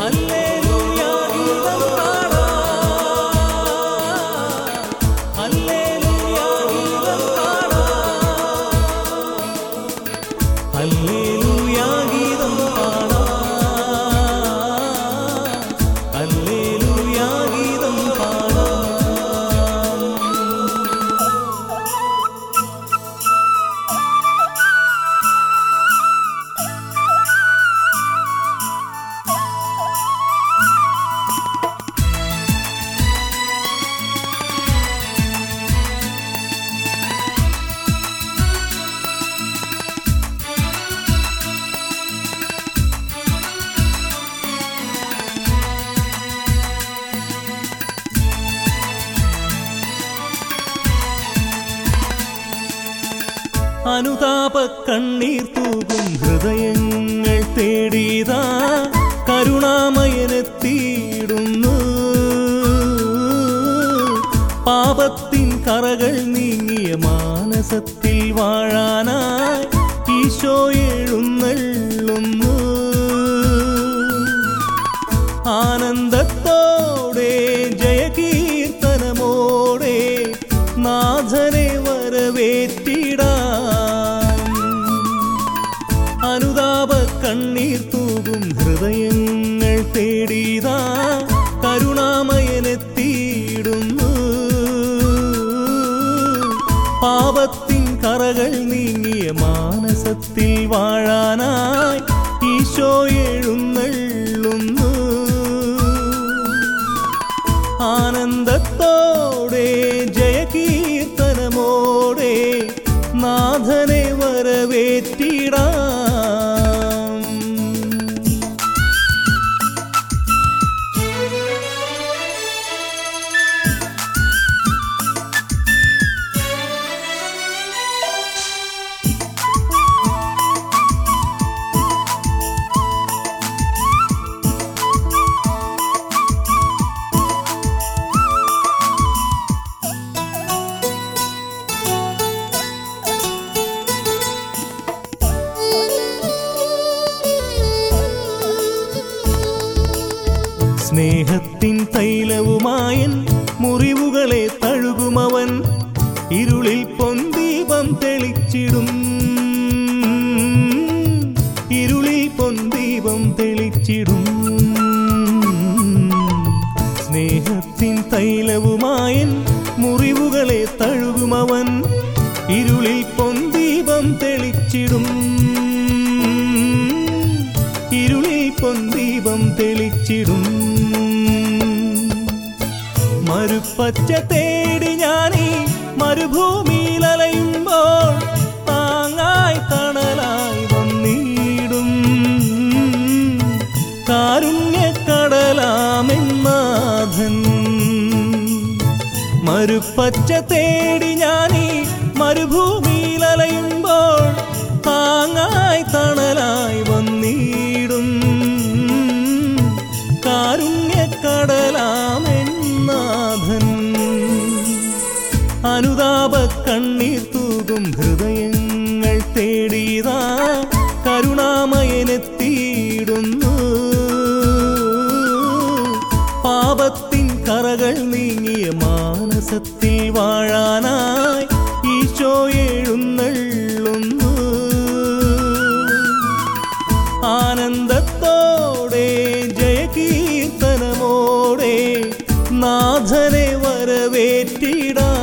hallelujah ഗീതം പാടാം hallelujah ഗീതം പാടാം ഹല്ലേലൂയ ഗീതം പാടാം ഹല്ലേലൂയ ഗീതം പാടാം അനുതാപ കണ്ണീർ തൂകും ഹൃദയങ്ങൾ തേടിയതാ കരുണാമയനെത്തിയിടുന്നു പാപത്തിൻ കറകൾ നീങ്ങിയ മാനസത്തിൽ വാഴാനായി ഈശോ എഴുന്നള്ളുന്നു ആനന്ദത്തോടെ ജയകീർത്തനമോടെ നാഥനെ വരവേറ്റിടാം അനുതാപ കണ്ണീർ തൂകും ഹൃദയങ്ങൾ തേടിയതാ കരുണാമയനെത്തിയിടുന്നു പാപത്തിൻ കറകൾ നീങ്ങിയ മാനസത്തിൽ വാഴാനായി ഈശോ എഴുന്നള്ളുന്നു ആനന്ദത്തോടെ ജയകീർത്തനമോടെ നാഥനെ വരവേറ്റിടാം സ്നേഹത്തിൻ തൈലവുമായൻ മുറിവുകളെ തഴുകുമവൻ ഇരുളിൽ പൊന്തീപം തെളിച്ചിടും ഇരുളിൽ പൊന്തീപം തെളിച്ചിടും സ്നേഹത്തിൻ തൈലവുമായൻ മുറിവുകളെ തഴുകുമവൻ ഇരുളിൽ പൊന്തീപം തെളിച്ചിടും ഇരുളിൽ പൊന്തീപം തെളിച്ചിടും മരുപ്പച്ച തേടി ഞാനീ മരുഭൂമിയിൽ അലയുമ്പോൾ താങ്ങായി തണലായി വന്നിടും കാരുണ്യക്കടലാമെന്നാഥൻ മരുപ്പച്ച തേടി ഞാനീ മരുഭൂമിയിൽ അലയുമ്പോൾ താങ്ങായി തണലായി വന്നിടും കാരുണ്യക്കടലാമെന്നാഥൻ അനുതാപ കണ്ണീർ തൂകും ഹൃദയങ്ങൾ തേടിയതാ കരുണാമയനെത്തിയിടുന്നു പാപത്തിൻ കറകൾ നീങ്ങിയ മാനസത്തിൽ വാഴാനായി ഈശോ എഴുന്നള്ളുന്നു ആനന്ദത്തോടെ ജയകീർത്തനമോടെ നാഥനെ വരവേറ്റിടാം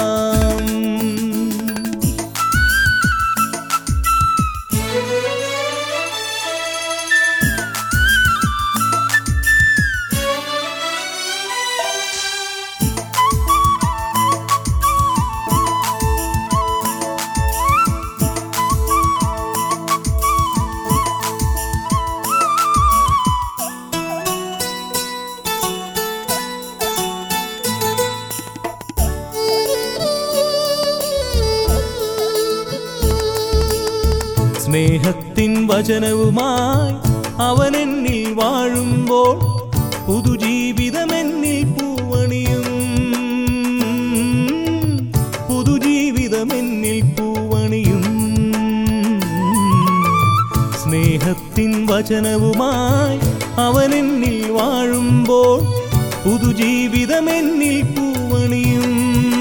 സ്നേഹത്തിൻ വചനവുമായി അവൻ എന്നിൽ വാഴുമ്പോൾ പുതുജീവിതമെന്നിൽ പൂവണിയും പുതുജീവിതമെന്നിൽ പൂവണിയും സ്നേഹത്തിൻ വചനവുമായി അവനെന്നിൽ വാഴുമ്പോൾ പുതുജീവിതമെന്നിൽ പൂവണിയും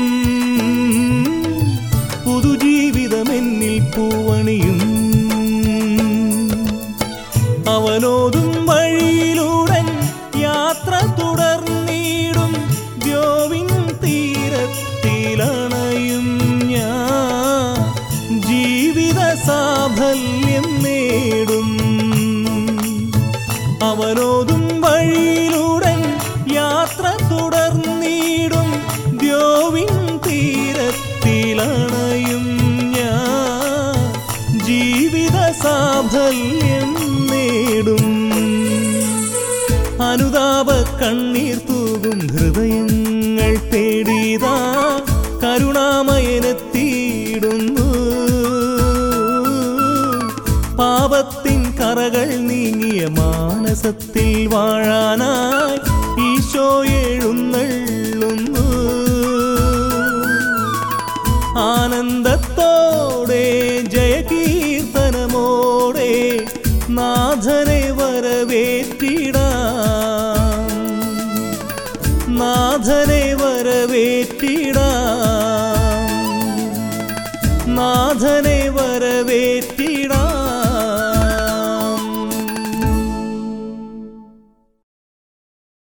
പുതുജീവിതമെന്നിൽ പൂവണിയും അവനോതും വഴിയിലൂടെ യാത്ര തുടർന്നിടും ദ്യോവിൻ തീരത്തിലണയും ഞാൻ ജീവിത സാഫല്യം നേടും അവനോതും വഴിയിലൂടെ യാത്ര തുടർന്നിടും ദ്യോവിൻ തീരത്തിലണയും ഞാൻ ജീവിത സാഫല്യം നേടും അനുതാപ കണ്ണീർ തൂകും ഹൃദയങ്ങൾ തേടിയതാ കരുണാമയനെത്തിയിടുന്നു പാപത്തിൻ കറകൾ നീങ്ങിയ മാനസത്തിൽ വാഴാനായി ഈശോ എഴുന്നള്ളുന്നു ആനന്ദത്തോടെ ജയകീർത്തനമോടെ നാഥനെ വരവേറ്റിടാം നാഥനെ വരവേറ്റിടാം നാഥനെ വരവേറ്റിടാം